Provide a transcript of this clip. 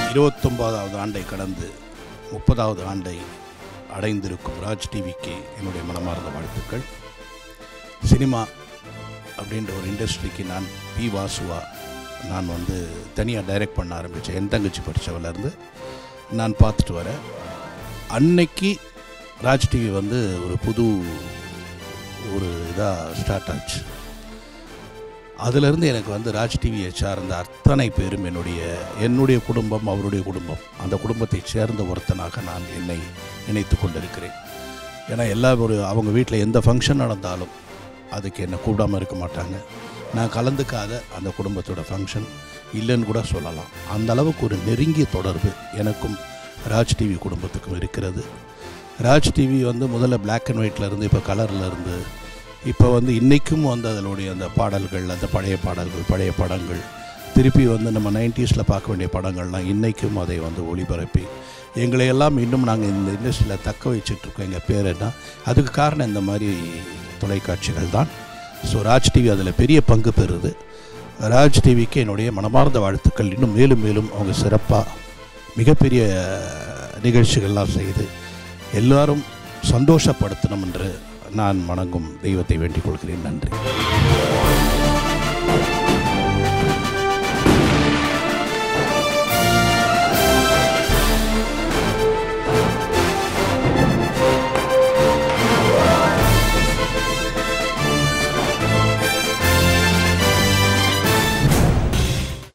இருபத்தொம்போதாவது ஆண்டை கடந்து முப்பதாவது ஆண்டை அடைந்திருக்கும் ராஜ் டிவிக்கு என்னுடைய மனமார்ந்த வாழ்த்துக்கள் சினிமா அப்படின்ற ஒரு இண்டஸ்ட்ரிக்கு நான் பி வாசுவா நான் வந்து தனியாக டைரக்ட் பண்ண ஆரம்பித்தேன் என் தங்கச்சி படித்தவலேருந்து நான் பார்த்துட்டு வரேன் அன்னைக்கு ராஜ் டிவி வந்து ஒரு புது ஒரு இதாக ஸ்டார்ட் ஆச்சு அதிலிருந்து எனக்கு வந்து ராஜ் டிவியை சார்ந்த அத்தனை பேரும் என்னுடைய என்னுடைய குடும்பம் அவருடைய குடும்பம் அந்த குடும்பத்தை சேர்ந்த ஒருத்தனாக நான் என்னை நினைத்து கொண்டிருக்கிறேன் ஏன்னா எல்லா ஒரு அவங்க வீட்டில் எந்த ஃபங்க்ஷன் நடந்தாலும் அதுக்கு என்னை கூப்பிடாம இருக்க மாட்டாங்க நான் கலந்துக்காத அந்த குடும்பத்தோட ஃபங்க்ஷன் இல்லைன்னு கூட சொல்லலாம் அந்த அளவுக்கு ஒரு நெருங்கிய தொடர்பு எனக்கும் ராஜ் டிவி குடும்பத்துக்கும் இருக்கிறது ராஜ் டிவி வந்து முதல்ல பிளாக் அண்ட் ஒயிட்டில் இருந்து இப்போ கலரில் இருந்து இப்போ வந்து இன்றைக்கும் வந்து அதனுடைய அந்த பாடல்கள் அந்த பழைய பாடல்கள் பழைய படங்கள் திருப்பி வந்து நம்ம நைன்டிஸில் பார்க்க வேண்டிய படங்கள்லாம் இன்றைக்கும் அதை வந்து ஒளிபரப்பி எங்களை எல்லாம் இன்னும் நாங்கள் இந்த இண்டஸ்ட்ரியில் தக்க வச்சிட்ருக்கோம் எங்கள் பேர் என்ன அதுக்கு காரணம் இந்த மாதிரி தொலைக்காட்சிகள் தான் ஸோ ராஜ் டிவி அதில் பெரிய பங்கு பெறுது ராஜ் டிவிக்கு என்னுடைய மனமார்ந்த வாழ்த்துக்கள் இன்னும் மேலும் மேலும் அவங்க சிறப்பாக மிகப்பெரிய நிகழ்ச்சிகள்லாம் செய்து எல்லாரும் சந்தோஷப்படுத்தணும் என்று நான் வணங்கும் தெய்வத்தை வேண்டிக் கொள்கிறேன் நன்றி